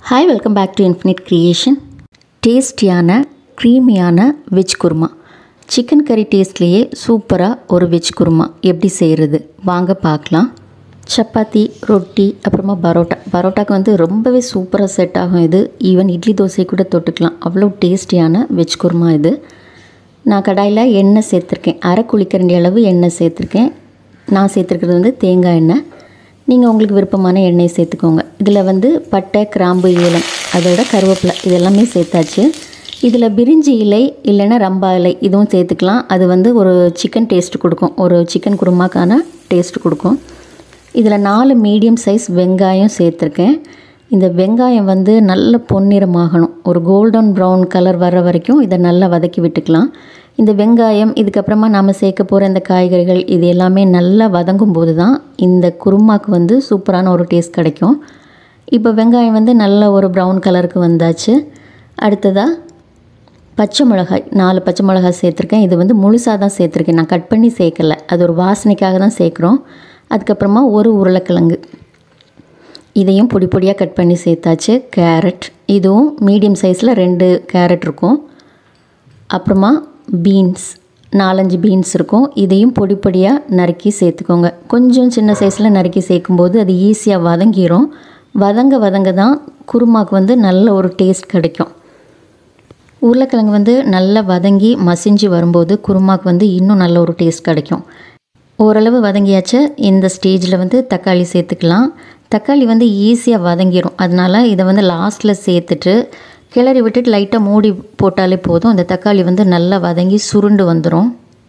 hi welcome back to infinite creation டேஸ்டியான க்ரீமியான veg kurma chicken கறி டேஸ்ட்லேயே சூப்பராக ஒரு வெஜ் குருமா எப்படி செய்கிறது வாங்க பார்க்கலாம் சப்பாத்தி ரொட்டி அப்புறமா பரோட்டா பரோட்டாக்கு வந்து ரொம்பவே சூப்பராக செட் ஆகும் இது ஈவன் இட்லி தோசை கூட தொட்டுக்கலாம் அவ்வளோ டேஸ்டியான வெஜ் குருமா இது நான் கடாயில் எண்ணெய் சேர்த்துருக்கேன் அரை குழிக்கரண்டி அளவு எண்ணெய் சேர்த்துருக்கேன் நான் சேர்த்துருக்கிறது வந்து தேங்காய் எண்ணெய் நீங்கள் உங்களுக்கு விருப்பமான எண்ணெய் சேர்த்துக்கோங்க இதில் வந்து பட்டை கிராம்பு ஏலம் அதோட கருவேப்பிலை இதெல்லாமே சேர்த்தாச்சு இதில் பிரிஞ்சி இலை இல்லைன்னா ரம்பா இலை இதுவும் சேர்த்துக்கலாம் அது வந்து ஒரு சிக்கன் டேஸ்ட் கொடுக்கும் ஒரு சிக்கன் குருமாக்கான டேஸ்ட் கொடுக்கும் இதில் நாலு மீடியம் சைஸ் வெங்காயம் சேர்த்துருக்கேன் இந்த வெங்காயம் வந்து நல்ல பொன்னிறமாகணும் ஒரு கோல்டன் ப்ரௌன் கலர் வர்ற வரைக்கும் இதை நல்லா வதக்கி விட்டுக்கலாம் இந்த வெங்காயம் இதுக்கப்புறமா நாம் சேர்க்க போகிற இந்த காய்கறிகள் இது எல்லாமே நல்லா வதங்கும் போது தான் இந்த குருமாக்கு வந்து சூப்பரான ஒரு டேஸ்ட் கிடைக்கும் இப்போ வெங்காயம் வந்து நல்ல ஒரு ப்ரௌன் கலருக்கு வந்தாச்சு அடுத்ததாக பச்சை மிளகாய் நாலு பச்சை மிளகாய் சேர்த்துருக்கேன் இது வந்து முழுசாக தான் சேர்த்துருக்கேன் நான் கட் பண்ணி சேர்க்கல அது ஒரு வாசனைக்காக தான் சேர்க்குறோம் அதுக்கப்புறமா ஒரு உருளைக்கிழங்கு இதையும் பொடி பொடியாக கட் பண்ணி சேர்த்தாச்சு கேரட் இதுவும் மீடியம் சைஸில் ரெண்டு கேரட் இருக்கும் அப்புறமா பீன்ஸ் நாலஞ்சு பீன்ஸ் இருக்கும் இதையும் பொடி பொடியாக நறுக்கி சேர்த்துக்கோங்க கொஞ்சம் சின்ன சைஸில் நறுக்கி சேர்க்கும்போது அது ஈஸியாக வதங்கிரும் வதங்க வதங்க தான் குருமாக்கு வந்து நல்ல ஒரு டேஸ்ட் கிடைக்கும் உருளைக்கிழங்கு வந்து நல்லா வதங்கி மசிஞ்சு வரும்போது குருமாக்கு வந்து இன்னும் நல்ல ஒரு டேஸ்ட் கிடைக்கும் ஓரளவு வதங்கியாச்சு இந்த ஸ்டேஜில் வந்து தக்காளி சேர்த்துக்கலாம் தக்காளி வந்து ஈஸியாக வதங்கிடும் அதனால் இதை வந்து லாஸ்ட்டில் சேர்த்துட்டு கிளறி விட்டுட்டு லைட்டாக மூடி போட்டாலே போதும் அந்த தக்காளி வந்து நல்லா வதங்கி சுருண்டு வந்துடும்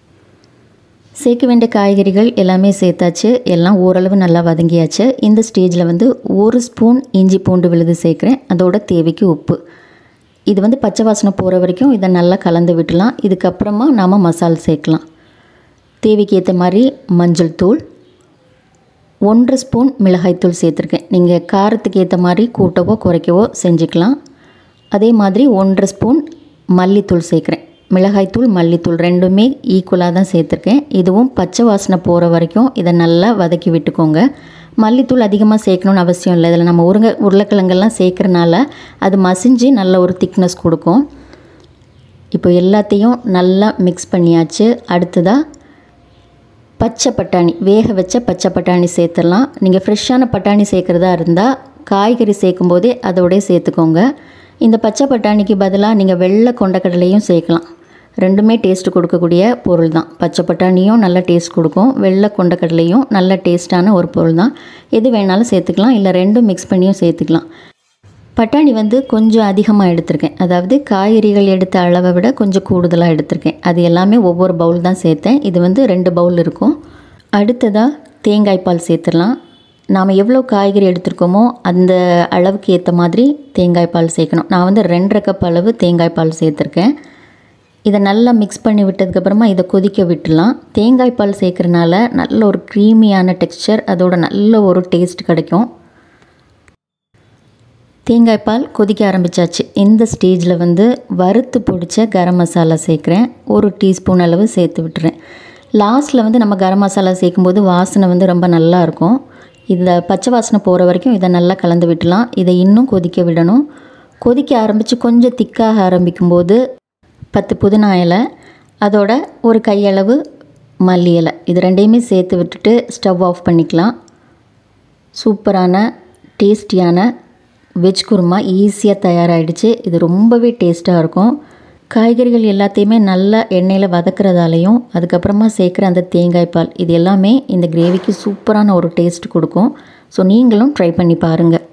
சேர்க்க வேண்டிய காய்கறிகள் எல்லாமே சேர்த்தாச்சு எல்லாம் ஓரளவு நல்லா வதங்கியாச்சு இந்த ஸ்டேஜில் வந்து ஒரு ஸ்பூன் இஞ்சி பூண்டு விழுது சேர்க்குறேன் அதோட தேவைக்கு உப்பு இது வந்து பச்சை வாசனை போகிற வரைக்கும் இதை நல்லா கலந்து விட்டுலாம் இதுக்கப்புறமா நாம் மசால் சேர்க்கலாம் தேவைக்கு ஏற்ற மாதிரி மஞ்சள் தூள் ஒன்றரை ஸ்பூன் மிளகாய்த்தூள் சேர்த்துருக்கேன் நீங்கள் காரத்துக்கு ஏற்ற மாதிரி கூட்டவோ குறைக்கவோ செஞ்சுக்கலாம் அதே மாதிரி ஒன்றரை ஸ்பூன் மல்லித்தூள் சேர்க்குறேன் மிளகாய்த்தூள் மல்லித்தூள் ரெண்டுமே ஈக்குவலாக தான் சேர்த்துருக்கேன் இதுவும் பச்சை வாசனை போகிற வரைக்கும் இதை நல்லா வதக்கி விட்டுக்கோங்க மல்லித்தூள் அதிகமாக சேர்க்கணுன்னு அவசியம் இல்லை இதில் நம்ம உருங்க உருளைக்கிழங்கெல்லாம் சேர்க்குறனால அது மசிஞ்சு நல்ல ஒரு திக்னஸ் கொடுக்கும் இப்போ எல்லாத்தையும் நல்லா மிக்ஸ் பண்ணியாச்சு அடுத்ததாக பச்சை பட்டாணி வேக வச்ச பச்சை பட்டாணி சேர்த்துடலாம் நீங்கள் ஃப்ரெஷ்ஷான பட்டாணி சேர்க்குறதா இருந்தால் காய்கறி சேர்க்கும் போதே அதோடய சேர்த்துக்கோங்க இந்த பச்சை பட்டாணிக்கு பதிலாக நீங்கள் வெள்ளை கொண்டக்கடலையும் சேர்க்கலாம் ரெண்டுமே டேஸ்ட் கொடுக்கக்கூடிய பொருள் தான் பச்சை பட்டாணியும் நல்ல டேஸ்ட் கொடுக்கும் வெள்ளை கொண்டக்கடலையும் நல்ல டேஸ்ட்டான ஒரு பொருள் தான் எது வேணாலும் சேர்த்துக்கலாம் இல்லை ரெண்டும் மிக்ஸ் பண்ணியும் சேர்த்துக்கலாம் பட்டாணி வந்து கொஞ்சம் அதிகமாக எடுத்திருக்கேன் அதாவது காய்கறிகள் எடுத்த அளவை விட கொஞ்சம் கூடுதலாக எடுத்திருக்கேன் அது எல்லாமே ஒவ்வொரு பவுல் தான் சேர்த்தேன் இது வந்து ரெண்டு பவுல் இருக்கும் அடுத்ததாக தேங்காய் பால் சேர்த்துடலாம் நாம் எவ்வளோ காய்கறி எடுத்திருக்கோமோ அந்த அளவுக்கு ஏற்ற மாதிரி தேங்காய் பால் சேர்க்கணும் நான் வந்து ரெண்டரை கப் அளவு தேங்காய் பால் சேர்த்துருக்கேன் இதை நல்லா மிக்ஸ் பண்ணி விட்டதுக்கப்புறமா இதை கொதிக்க விட்டுலாம் தேங்காய் பால் சேர்க்குறனால நல்ல ஒரு க்ரீமியான டெக்ஸ்சர் அதோட நல்ல ஒரு டேஸ்ட் கிடைக்கும் தேங்காய் பால் கொதிக்க ஆரம்பித்தாச்சு இந்த ஸ்டேஜில் வந்து வறுத்து பிடிச்ச கரம் மசாலா சேர்க்குறேன் ஒரு டீஸ்பூன் அளவு சேர்த்து விட்டுறேன் லாஸ்ட்டில் வந்து நம்ம கரம் மசாலா சேர்க்கும்போது வாசனை வந்து ரொம்ப நல்லா இருக்கும் இந்த பச்சை வாசனை போகிற வரைக்கும் இதை நல்லா கலந்து விட்டுலாம் இதை இன்னும் கொதிக்க விடணும் கொதிக்க ஆரம்பித்து கொஞ்சம் திக்காக ஆரம்பிக்கும்போது பத்து புதினா இலை அதோட ஒரு கையளவு மல்லி இலை இது ரெண்டையுமே சேர்த்து விட்டுட்டு ஸ்டவ் ஆஃப் பண்ணிக்கலாம் சூப்பரான டேஸ்டியான வெஜ் குருமா ஈஸியாக தயாராகிடுச்சு இது ரொம்பவே டேஸ்ட்டாக இருக்கும் காய்கறிகள் எல்லாத்தையுமே நல்லா எண்ணெயில் வதக்குறதாலையும் அதுக்கப்புறமா சேர்க்குற அந்த தேங்காய் பால் இது எல்லாமே இந்த கிரேவிக்கு சூப்பரான ஒரு டேஸ்ட் கொடுக்கும் ஸோ நீங்களும் ட்ரை பண்ணி பாருங்கள்